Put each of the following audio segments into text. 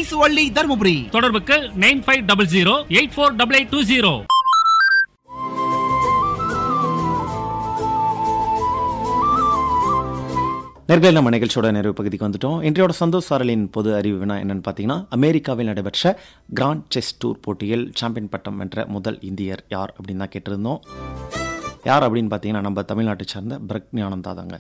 பைசுவள்ளி தருமபுரி தொடர்புக்கு nine five double zero eight four double eight two zero நேர்களை நம்ம நிகழ்ச்சியோட நிறைவு பகுதிக்கு வந்துட்டோம் இன்றையோட சந்தோஷ் சாரலின் பொது அறிவு வினா என்னன்னு பார்த்தீங்கன்னா அமெரிக்காவில் நடைபெற்ற கிராண்ட் செஸ் டூர் போட்டியில் சாம்பியன் பட்டம் வென்ற முதல் இந்தியர் யார் அப்படின்னு தான் கேட்டிருந்தோம் யார் அப்படின்னு பார்த்தீங்கன்னா நம்ம தமிழ்நாட்டை சார்ந்த பிரக்ஞானந்தா தாங்க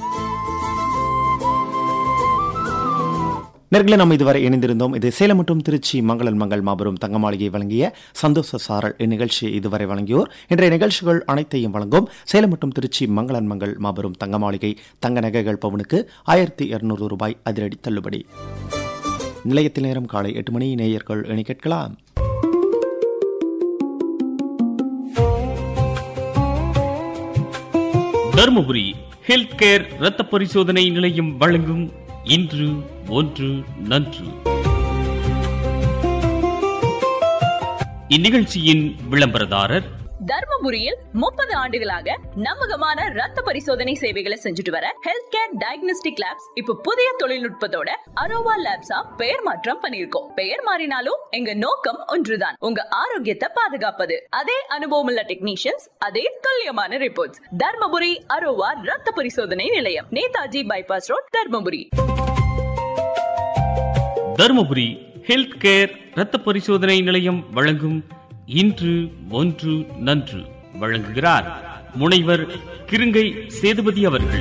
நேர்களை நம்ம இதுவரை இணைந்திருந்தோம் இது சேலம் மற்றும் திருச்சி மங்களன் மங்கள் மாபெரும் தங்க மாளிகை வழங்கிய சந்தோஷ சாரல் இந்நிகழ்ச்சியை இதுவரை வழங்கியோர் இன்றைய நிகழ்ச்சிகள் அனைத்தையும் வழங்கும் சேலம் மற்றும் திருச்சி மங்களன் மங்கள் மாபெரும் தங்க மாளிகை தங்க நகைகள் பவுனுக்கு ஆயிரத்தி இருநூறு ரூபாய் அதிரடி தள்ளுபடி நிலையத்தில் நேரம் காலை எட்டு மணி நேயர்கள் இணை கேட்கலாம் தருமபுரி ஹெல்த் கேர் இரத்த பரிசோதனை நிலையம் வழங்கும் இன்று ஒன்று நன்று இந்நிகழ்ச்சியின் விளம்பரதாரர் தர்மபுரியில் முப்பது ஆண்டுகளாக நம்பகமான ரத்த பரிசோதனை சேவைகளை செஞ்சுட்டு வர ஹெல்த் கேர் டயக்னோஸ்டிக் லேப்ஸ் இப்ப புதிய தொழில்நுட்பத்தோட அரோவா லேப்ஸா பெயர் மாற்றம் பண்ணிருக்கோம் பெயர் மாறினாலும் எங்க நோக்கம் ஒன்றுதான் உங்க ஆரோக்கியத்தை பாதுகாப்பது அதே அனுபவம் உள்ள டெக்னீஷியன்ஸ் அதே துல்லியமான ரிப்போர்ட்ஸ் தர்மபுரி அரோவா ரத்த பரிசோதனை நிலையம் Netaji bypass road Dharmapuri Dharmapuri health care இரத்த பரிசோதனை நிலையம் வழங்கும் இன்று ஒன்று நன்று வழங்குகிறார் முனைவர் கிருங்கை சேதுபதி அவர்கள்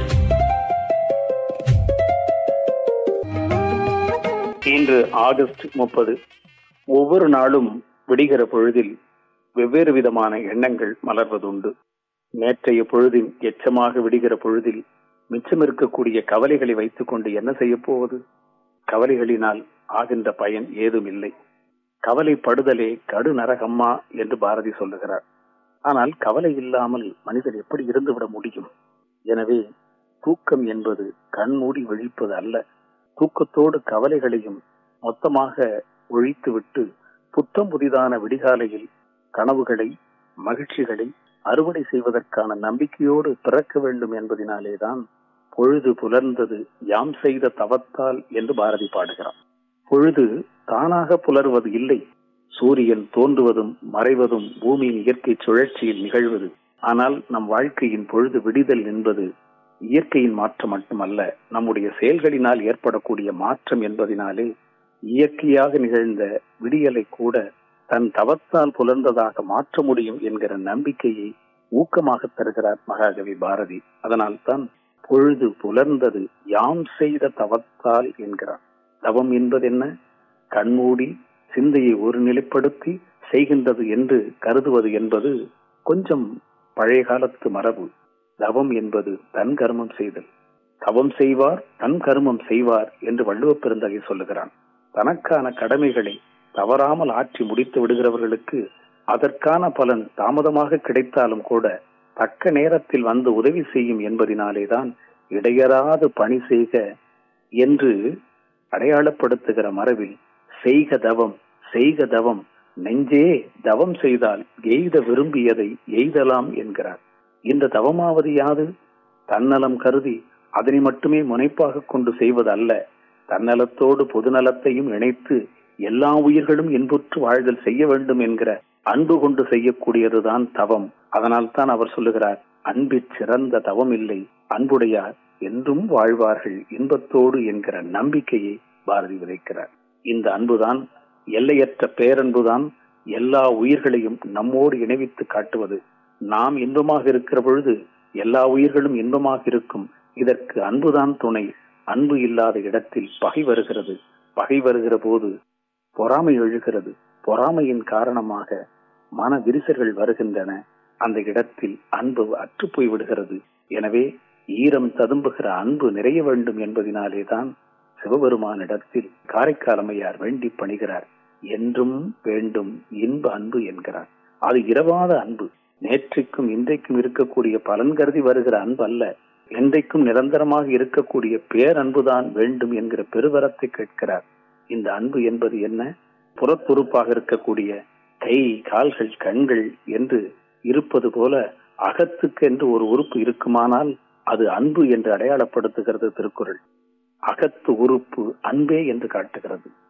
இன்று ஆகஸ்ட் முப்பது ஒவ்வொரு நாளும் விடுகிற பொழுதில் வெவ்வேறு விதமான எண்ணங்கள் மலர்வதுண்டு நேற்றைய பொழுதின் எச்சமாக விடுகிற பொழுதில் மிச்சம் இருக்கக்கூடிய கவலைகளை வைத்துக்கொண்டு என்ன செய்ய போவது கவலைகளினால் ஆகின்ற பயன் ஏதும் இல்லை கவலைப்படுதலே கடு நரகம்மா என்று பாரதி சொல்லுகிறார் ஆனால் கவலை இல்லாமல் மனிதன் எப்படி இருந்துவிட முடியும் எனவே தூக்கம் என்பது கண்மூடி விழிப்பது அல்ல தூக்கத்தோடு கவலைகளையும் மொத்தமாக ஒழித்துவிட்டு புத்தம் புதிதான விடிகாலையில் கனவுகளை மகிழ்ச்சிகளை அறுவடை செய்வதற்கான நம்பிக்கையோடு பிறக்க வேண்டும் என்பதினாலேதான் பொழுது புலர்ந்தது யாம் செய்த தவத்தால் என்று பாரதி பாடுகிறார் பொழுது தானாக புலர்வது இல்லை சூரியன் தோன்றுவதும் மறைவதும் பூமியின் இயற்கை சுழற்சியில் நிகழ்வது ஆனால் நம் வாழ்க்கையின் பொழுது விடிதல் என்பது இயற்கையின் மாற்றம் மட்டுமல்ல நம்முடைய செயல்களினால் ஏற்படக்கூடிய மாற்றம் என்பதினாலே இயற்கையாக நிகழ்ந்த விடியலை கூட தன் தவத்தால் புலர்ந்ததாக மாற்ற முடியும் என்கிற நம்பிக்கையை ஊக்கமாக தருகிறார் மகாகவி பாரதி அதனால்தான் பொழுது புலர்ந்தது யாம் செய்த தவத்தால் என்கிறார் தவம் என்பது என்ன கண்மூடி சிந்தையை ஒருநிலைப்படுத்தி செய்கின்றது என்று கருதுவது என்பது கொஞ்சம் பழைய காலத்து மரபு தவம் என்பது தன் கர்மம் செய்தல் தவம் செய்வார் தன் கர்மம் செய்வார் என்று வள்ளுவ பெருந்தகை சொல்லுகிறான் தனக்கான கடமைகளை தவறாமல் ஆற்றி முடித்து விடுகிறவர்களுக்கு அதற்கான பலன் தாமதமாக கிடைத்தாலும் கூட தக்க நேரத்தில் வந்து உதவி செய்யும் என்பதினாலேதான் இடையறாது பணி செய்க என்று அடையாளப்படுத்துகிற மரபில் செய்க தவம் செய்க தவம் நெஞ்சே தவம் செய்தால் எய்த விரும்பியதை எய்தலாம் என்கிறார் இந்த தவமாவது யாது தன்னலம் கருதி அதனை மட்டுமே முனைப்பாக கொண்டு செய்வது அல்ல தன்னலத்தோடு பொதுநலத்தையும் இணைத்து எல்லா உயிர்களும் இன்புற்று வாழ்தல் செய்ய வேண்டும் என்கிற அன்பு கொண்டு செய்யக்கூடியதுதான் தவம் அதனால் தான் அவர் சொல்லுகிறார் அன்பிற் சிறந்த தவம் இல்லை அன்புடையார் என்றும் வாழ்வார்கள் இன்பத்தோடு என்கிற நம்பிக்கையை பாரதி விதைக்கிறார் இந்த அன்புதான் எல்லையற்ற பேரன்புதான் எல்லா உயிர்களையும் நம்மோடு இணைவித்து காட்டுவது நாம் இன்பமாக இருக்கிற பொழுது எல்லா உயிர்களும் இன்பமாக இருக்கும் இதற்கு அன்புதான் துணை அன்பு இல்லாத இடத்தில் பகை வருகிறது பகை வருகிற போது பொறாமை எழுகிறது பொறாமையின் காரணமாக மன விரிசல்கள் வருகின்றன அந்த இடத்தில் அன்பு அற்று போய் விடுகிறது எனவே ஈரம் ததும்புகிற அன்பு நிறைய வேண்டும் என்பதினாலேதான் சிவபெருமானிடத்தில் காரைக்காலமையார் வேண்டி பணிகிறார் என்றும் வேண்டும் இன்ப அன்பு என்கிறார் அது இரவாத அன்பு நேற்றைக்கும் இன்றைக்கும் இருக்கக்கூடிய பலன் கருதி வருகிற அன்பு அல்ல என்றைக்கும் நிரந்தரமாக இருக்கக்கூடிய பேரன்புதான் வேண்டும் என்கிற பெருவரத்தை கேட்கிறார் இந்த அன்பு என்பது என்ன புறத்துறுப்பாக இருக்கக்கூடிய கை கால்கள் கண்கள் என்று இருப்பது போல அகத்துக்கு என்று ஒரு உறுப்பு இருக்குமானால் அது அன்பு என்று அடையாளப்படுத்துகிறது திருக்குறள் அகத்து உறுப்பு அன்பே என்று காட்டுகிறது